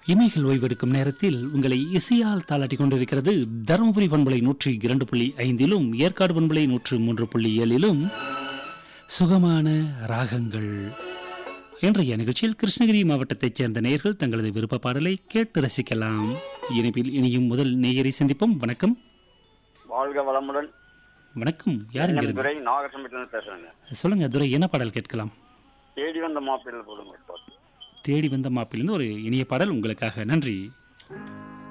இமைகள் ஓய்வெடுக்கும் நேரத்தில் உங்களை இசையால் தாளாட்டிக் கொண்டிருக்கிறது தருமபுரி பண்பலை நூற்றி இரண்டு புள்ளி ஐந்திலும் ஏற்காடு பண்பலை நூற்று மூன்று புள்ளி ஏழிலும் சுகமான ராகங்கள் இன்றைய நிகழ்ச்சியில் கிருஷ்ணகிரி மாவட்டத்தைச் சேர்ந்த நேயர்கள் தங்களது விருப்ப பாடலை கேட்டு ரசிக்கலாம் இனிப்பில் இனியும் முதல் நேயரை சந்திப்போம் வணக்கம் வாழ்க வளமுடன் வணக்கம் யாருங்க இருந்து துறை நாகசமயத்துல பேசுறேங்க சொல்லுங்க துரை என்ன பாடல் கேட்கலாம் தேடி வந்த மாப்பிள்ளை போடுங்க பாட்டு. தேடி வந்த மாப்பிலிருந்து ஒரு இனிய பாடல் உங்களுக்காக நன்றி